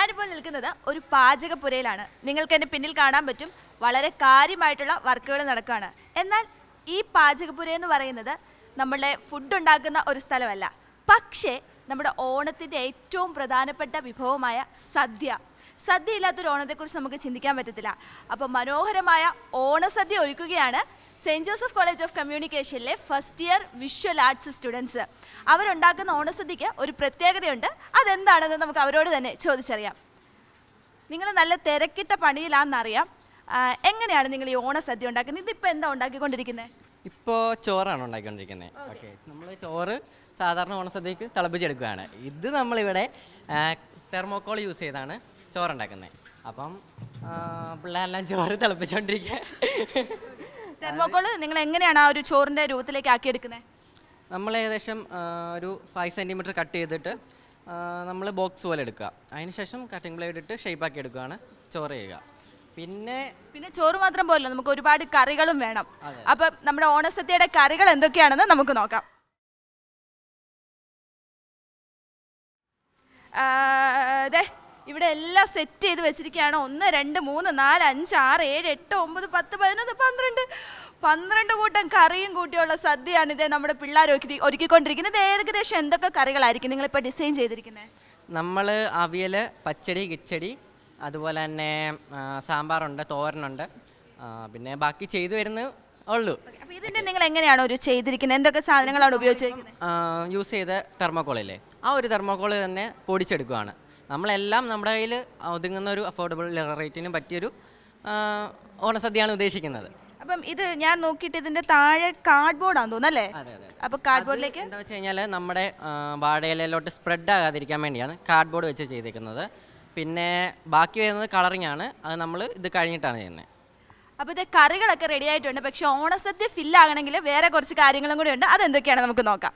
ഞാനിപ്പോൾ നിൽക്കുന്നത് ഒരു പാചകപ്പുരയിലാണ് നിങ്ങൾക്ക് എൻ്റെ പിന്നിൽ കാണാൻ പറ്റും വളരെ കാര്യമായിട്ടുള്ള വർക്കുകൾ നടക്കുകയാണ് എന്നാൽ ഈ പാചകപ്പുര എന്ന് പറയുന്നത് നമ്മളുടെ ഫുഡ് ഉണ്ടാക്കുന്ന ഒരു സ്ഥലമല്ല പക്ഷേ നമ്മുടെ ഓണത്തിൻ്റെ ഏറ്റവും പ്രധാനപ്പെട്ട വിഭവമായ സദ്യ സദ്യ ഇല്ലാത്തൊരു ഓണത്തെക്കുറിച്ച് നമുക്ക് ചിന്തിക്കാൻ പറ്റത്തില്ല അപ്പോൾ മനോഹരമായ ഓണസദ്യ ഒരുക്കുകയാണ് സെൻറ് ജോസഫ് കോളേജ് ഓഫ് കമ്മ്യൂണിക്കേഷനിലെ first year visual arts students അവരുണ്ടാക്കുന്ന ഓണസദ്യക്ക് ഒരു പ്രത്യേകതയുണ്ട് അതെന്താണെന്ന് നമുക്ക് അവരോട് തന്നെ ചോദിച്ചറിയാം നിങ്ങൾ നല്ല തിരക്കിട്ട പണിയിലാണെന്നറിയാം ആ, എങ്ങനെയാണ് നിങ്ങൾ ഈ ഓണസദ്യ ഉണ്ടാക്കുന്നത് ഇതിപ്പോൾ എന്താ ഉണ്ടാക്കിക്കൊണ്ടിരിക്കുന്നത് ഇപ്പോൾ ചോറാണ് ഉണ്ടാക്കിക്കൊണ്ടിരിക്കുന്നത് ഓക്കെ നമ്മൾ ചോറ് സാധാരണ ഓണസദ്യക്ക് തിളപ്പിച്ചെടുക്കുകയാണ് ഇത് നമ്മളിവിടെ തെർമോക്കോൾ യൂസ് ചെയ്താണ് ചോറുണ്ടാക്കുന്നത് അപ്പം ആ, പിള്ളേരെല്ലാം ചോറ് തിളപ്പിച്ചുകൊണ്ടിരിക്കുക തെർമോക്കോള് നിങ്ങൾ എങ്ങനെയാണ് ആ ഒരു ചോറിൻ്റെ രൂപത്തിലേക്ക് ആക്കിയെടുക്കുന്നത് നമ്മൾ ഏകദേശം ആ, ഒരു ഫൈവ് സെൻറ്റിമീറ്റർ കട്ട് ചെയ്തിട്ട് നമ്മൾ ബോക്സ് പോലെ എടുക്കുക അതിനുശേഷം കട്ടിംഗ് ബ്ലേഡ് ഇട്ട് ഷേപ്പാക്കി എടുക്കുകയാണ് ചോറ് ചെയ്യുക പിന്നെ പിന്നെ ചോറ് മാത്രം പോരല്ലോ നമുക്ക് ഒരുപാട് കറികളും വേണം അതെ. അപ്പം നമ്മുടെ ഓണസദ്യയുടെ കറികൾ എന്തൊക്കെയാണെന്ന് നമുക്ക് നോക്കാം ആ, ദേ ഇവിടെ എല്ലാം സെറ്റ് ചെയ്ത് വെച്ചിരിക്കുകയാണ് ഒന്ന് രണ്ട് മൂന്ന് നാല് അഞ്ച് ആറ് ഏഴ് എട്ട് ഒമ്പത് പത്ത് പതിനൊന്ന് പന്ത്രണ്ട് പന്ത്രണ്ട് കൂട്ടം കറിയും കൂട്ടിയുള്ള സദ്യയാണ് ഇതേ നമ്മുടെ പിള്ളേർ ഒരുക്കി ഒരുക്കിക്കൊണ്ടിരിക്കുന്നത് ഇത് ഏകദേശം എന്തൊക്കെ കറികളായിരിക്കും നിങ്ങളിപ്പോൾ ഡിസൈൻ ചെയ്തിരിക്കുന്നത് നമ്മൾ അവിയൽ പച്ചടി കിച്ചടി അതുപോലെ തന്നെ ആ, സാമ്പാറുണ്ട് തോരനുണ്ട് ആ, പിന്നെ ബാക്കി ചെയ്തു വരുന്ന ഉള്ളൂ അപ്പോൾ ഇതിൻ്റെ നിങ്ങൾ എങ്ങനെയാണ് ഒരു ചെയ്തിരിക്കുന്നത് എന്തൊക്കെ സാധനങ്ങളാണ് ഉപയോഗിച്ചിരിക്കുന്നത് യൂസ് ചെയ്ത തെർമോക്കോളില്ലേ ആ ഒരു തെർമോക്കോൾ തന്നെ പൊടിച്ചെടുക്കുകയാണ് നമ്മളെല്ലാം നമ്മുടെ കയ്യിൽ ഒതുങ്ങുന്ന ഒരു അഫോർഡബിൾ റേറ്റിന് പറ്റിയൊരു ആ, ഓണസദ്യയാണ് ഉദ്ദേശിക്കുന്നത് അപ്പം ഇത് ഞാൻ നോക്കിയിട്ട് ഇതിന്റെ താഴെ കാർഡ്ബോർഡാന്ന് തോന്നുന്നല്ലേ അതെ അതെ അപ്പൊ കാർഡ്ബോർഡിലേക്ക് എന്താ വെച്ച് കഴിഞ്ഞാൽ നമ്മുടെ ആ, വാഴയിലയിലോട്ട് സ്പ്രെഡ് ആകാതിരിക്കാൻ വേണ്ടിയാണ് കാർഡ്ബോർഡ് വെച്ച് ചെയ്തേക്കുന്നത് പിന്നെ ബാക്കി വരുന്നത് കളറിംഗ് ആണ് അത് നമ്മൾ ഇത് കഴിഞ്ഞിട്ടാണ് ചെയ്യുന്നത് അപ്പൊ ഇത് കറികളൊക്കെ റെഡി ആയിട്ടുണ്ട് പക്ഷെ ഓണസദ്യ ഫില്ലാകണമെങ്കിൽ വേറെ കുറച്ച് കാര്യങ്ങളും കൂടി ഉണ്ട് അതെന്തൊക്കെയാണ് നമുക്ക് നോക്കാം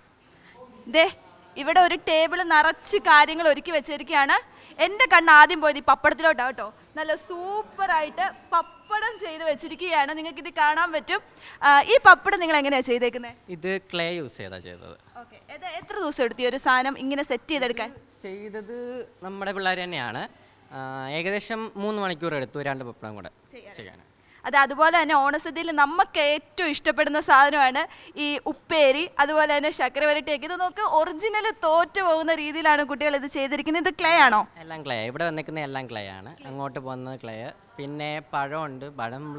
ദേ ഇവിടെ ഒരു ടേബിൾ നിറച്ച് കാര്യങ്ങൾ ഒരുക്കി വെച്ചിരിക്കുകയാണ് എൻ്റെ കണ്ണ് ആദ്യം പോയത് ഈ പപ്പടത്തിലോട്ടാണ് കേട്ടോ നല്ല സൂപ്പറായിട്ട് പപ്പടം ചെയ്ത് വെച്ചിരിക്കുകയാണ് നിങ്ങൾക്ക് ഇത് കാണാൻ പറ്റും ആ, ഈ പപ്പടം നിങ്ങൾ എങ്ങനെയാണ് ചെയ്തേക്കുന്നത് ഇത് ക്ലേ യൂസ് ചെയ്താൽ ചെയ്തത് ഓക്കെ എത്ര ദിവസം എടുത്തു ഈ ഒരു സാധനം ഇങ്ങനെ സെറ്റ് ചെയ്തെടുക്കാൻ ചെയ്തത് നമ്മുടെ പിള്ളേർ തന്നെയാണ് ആ, ഏകദേശം മൂന്ന് മണിക്കൂർ എടുത്തു രണ്ട് പപ്പടം കൂടെ ചെയ്യാൻ അത് അതുപോലെ തന്നെ ഓണസദ്യയിൽ നമുക്ക് ഏറ്റവും ഇഷ്ടപ്പെടുന്ന സാധനമാണ് ഈ ഉപ്പേരി അതുപോലെ തന്നെ ശർക്കര വരട്ടിയൊക്കെ ഇത് നോക്ക് ഒറിജിനൽ തോറ്റു പോകുന്ന രീതിയിലാണ് കുട്ടികൾ ഇത് ചെയ്തിരിക്കുന്നത് ഇത് ക്ലേ ആണോ എല്ലാം ക്ലേ ഇവിടെ വന്നിരിക്കുന്ന എല്ലാം ക്ലേ ആണ് അങ്ങോട്ട് പോകുന്നത് ക്ലേ പിന്നെ പഴമുണ്ട് പഴം നമ്മൾ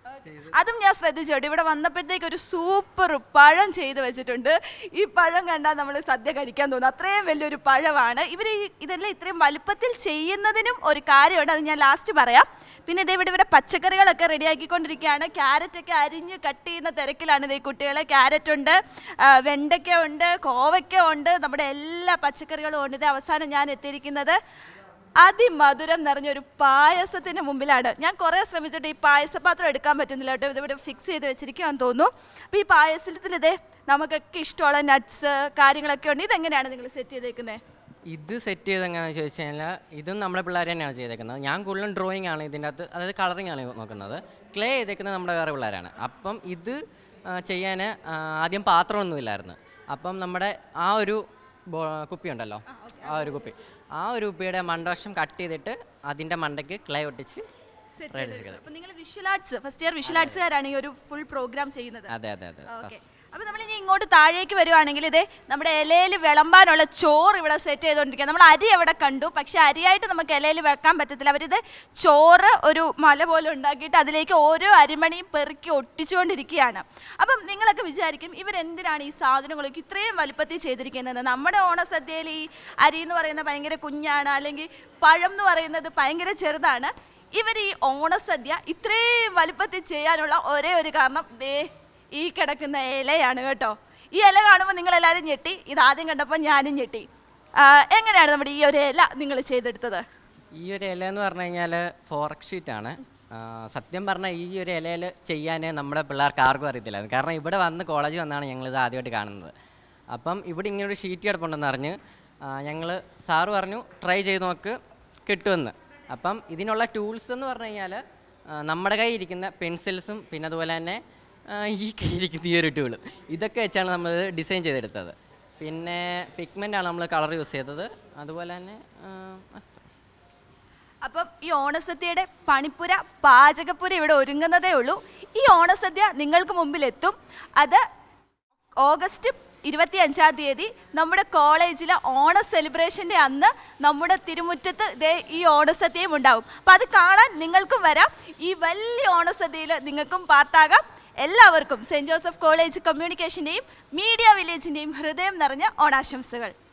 അതും ഞാൻ ശ്രദ്ധിച്ചോട്ടെ ഇവിടെ വന്നപ്പോഴത്തേക്ക് ഒരു സൂപ്പർ പഴം ചെയ്ത് വെച്ചിട്ടുണ്ട് ഈ പഴം കണ്ടാൽ നമ്മൾ സദ്യ കഴിക്കാൻ തോന്നും അത്രയും വലിയൊരു പഴമാണ് ഇവർ ഇതെല്ലാം ഇത്രയും വലുപ്പത്തിൽ ചെയ്യുന്നതിനും ഒരു കാര്യമുണ്ട് അത് ഞാൻ ലാസ്റ്റ് പറയാം പിന്നെ ഇതേ ഇവിടെ ഇവിടെ പച്ചക്കറികളൊക്കെ റെഡിയാക്കിക്കൊണ്ടിരിക്കുകയാണ് ക്യാരറ്റ് ഒക്കെ അരിഞ്ഞ് കട്ട് ചെയ്യുന്ന തിരക്കിലാണ് ഇതേ കുട്ടികൾ ക്യാരറ്റ് ഉണ്ട് ആ, വെണ്ടയ്ക്ക ഉണ്ട് കോവയ്ക്ക ഉണ്ട് നമ്മുടെ എല്ലാ പച്ചക്കറികളും ഉണ്ട് ഇത് അവസാനം ഞാൻ എത്തിയിരിക്കുന്നത് അതിമധുരം നിറഞ്ഞൊരു പായസത്തിന് മുമ്പിലാണ് ഞാൻ കുറേ ശ്രമിച്ചിട്ട് ഈ പായസപാത്രം എടുക്കാൻ പറ്റുന്നില്ല കേട്ടോ ഇതിവിടെ ഫിക്സ് ചെയ്ത് വെച്ചിരിക്കുകയാണെന്ന് തോന്നുന്നു അപ്പോൾ ഈ പായസത്തിൽ ഇതേ നമുക്കൊക്കെ ഇഷ്ടമുള്ള നട്ട്സ് കാര്യങ്ങളൊക്കെ ഉണ്ട് ഇതെങ്ങനെയാണ് നിങ്ങൾ സെറ്റ് ചെയ്തേക്കുന്നത് ഇത് സെറ്റ് ചെയ്ത് എങ്ങനെയാണെന്ന് ചോദിച്ചു കഴിഞ്ഞാൽ ഇതും നമ്മുടെ പിള്ളേർ തന്നെയാണ് ചെയ്തേക്കുന്നത് ഞാൻ കൂടുതലും ഡ്രോയിങ് ആണ് ഇതിൻ്റെ അകത്ത് അതായത് കളറിംഗ് ആണ് നോക്കുന്നത് ക്ലേ ചെയ്തേക്കുന്നത് നമ്മുടെ വേറെ പിള്ളേരാണ് അപ്പം ഇത് ചെയ്യാൻ ആദ്യം പാത്രമൊന്നുമില്ലായിരുന്നു അപ്പം നമ്മുടെ ആ ഒരു ബോ- കുപ്പി ഉണ്ടല്ലോ ആ ഒരു കുപ്പി ആ ഒരു കുപ്പിയുടെ മണ്ടവശം കട്ട് ചെയ്തിട്ട് അതിൻ്റെ മണ്ടയ്ക്ക് ക്ലേ ഒട്ടിച്ച് റെഡി ചെയ്തത് അപ്പോൾ നിങ്ങൾ visual arts first year visual ആർട്സുകാരാണ് ഈ ഒരു ഫുൾ പ്രോഗ്രാം ചെയ്യുന്നത് അതെ അതെ അതെ ഓക്കെ അപ്പോൾ നമ്മൾ ഇനി ഇങ്ങോട്ട് താഴേക്ക് വരുവാണെങ്കിൽ ഇതേ നമ്മുടെ ഇലയിൽ വിളമ്പാനുള്ള ചോറ് ഇവിടെ സെറ്റ് ചെയ്തുകൊണ്ടിരിക്കുക നമ്മൾ അരി അവിടെ കണ്ടു പക്ഷെ അരിയായിട്ട് നമുക്ക് ഇലയിൽ വെക്കാൻ പറ്റത്തില്ല അവരിത് ചോറ് ഒരു മല പോലെ ഉണ്ടാക്കിയിട്ട് അതിലേക്ക് ഓരോ അരിമണിയും പെറുക്കി ഒട്ടിച്ചുകൊണ്ടിരിക്കുകയാണ് അപ്പം നിങ്ങളൊക്കെ വിചാരിക്കും ഇവരെന്തിനാണ് ഈ സാധനങ്ങളൊക്കെ ഇത്രയും വലുപ്പത്തിൽ ചെയ്തിരിക്കുന്നത് നമ്മുടെ ഓണസദ്യയിൽ ഈ അരി എന്ന് പറയുന്നത് ഭയങ്കര കുഞ്ഞാണ് അല്ലെങ്കിൽ പഴം എന്ന് പറയുന്നത് ഭയങ്കര ചെറുതാണ് ഇവർ ഈ ഓണസദ്യ ഇത്രയും വലുപ്പത്തിൽ ചെയ്യാനുള്ള ഒരേ ഒരു കാരണം ദേ ഈ കിടക്കുന്ന ഇലയാണ് കേട്ടോ ഈ ഇല കാണുമ്പോൾ നിങ്ങൾ എല്ലാവരും ഞെട്ടി ഇത് ആദ്യം കണ്ടപ്പോൾ ഞാനും ഞെട്ടി ആ, എങ്ങനെയാണ് നമ്മുടെ ഈ ഒരു ഇല നിങ്ങൾ ചെയ്തെടുത്തത് ഈ ഒരു ഇല എന്ന് പറഞ്ഞു കഴിഞ്ഞാൽ ഫോറക് ഷീറ്റാണ് സത്യം പറഞ്ഞാൽ ഈ ഒരു ഇലയിൽ ചെയ്യാൻ നമ്മുടെ പിള്ളേർക്ക് ആർക്കും അറിയത്തില്ലായിരുന്നു കാരണം ഇവിടെ വന്ന് കോളേജിൽ വന്നാണ് ഞങ്ങളിത് ആദ്യമായിട്ട് കാണുന്നത് അപ്പം ഇവിടെ ഇങ്ങനെ ഒരു ഷീറ്റ് കിടപ്പുണ്ടെന്ന് അറിഞ്ഞ് ഞങ്ങൾ സാറ് പറഞ്ഞു ട്രൈ ചെയ്ത് നോക്ക് കിട്ടുമെന്ന് അപ്പം ഇതിനുള്ള ടൂൾസ് എന്ന് പറഞ്ഞു കഴിഞ്ഞാൽ നമ്മുടെ കയ്യിൽ ഇരിക്കുന്ന പെൻസിൽസും പിന്നെ അതുപോലെ തന്നെ ആ, ഈ കയ്യിലിരിക്കുന്ന ഈ ഒരു ടൂളും ഇതൊക്കെ വെച്ചാണ് നമ്മൾ ഡിസൈൻ ചെയ്തെടുത്തത് പിന്നെ പിഗ്മെൻ്റ് ആണ് നമ്മൾ കളർ യൂസ് ചെയ്തത് അതുപോലെ തന്നെ ആ, ഈ ഓണസദ്യയുടെ പണിപ്പുര പാചകപ്പുര ഇവിടെ ഒരുങ്ങുന്നതേ ഉള്ളൂ ഈ ഓണസദ്യ നിങ്ങൾക്ക് മുമ്പിൽ എത്തും അത് ഓഗസ്റ്റ് ഇരുപത്തി അഞ്ചാം തീയതി നമ്മുടെ കോളേജിലെ ഓണ സെലിബ്രേഷൻ്റെ അന്ന് നമ്മുടെ തിരുമുറ്റത്ത് ദേ ഈ ഓണസദ്യയും ഉണ്ടാവും അപ്പം അത് കാണാൻ നിങ്ങൾക്കും വരാം ഈ വലിയ ഓണസദ്യയിൽ നിങ്ങൾക്കും പാർട്ടാകാം എല്ലാവർക്കും സെൻറ് ജോസഫ് കോളേജ് കമ്മ്യൂണിക്കേഷൻ്റെയും മീഡിയ വില്ലേജിൻ്റെയും ഹൃദയം നിറഞ്ഞ ഓണാശംസകൾ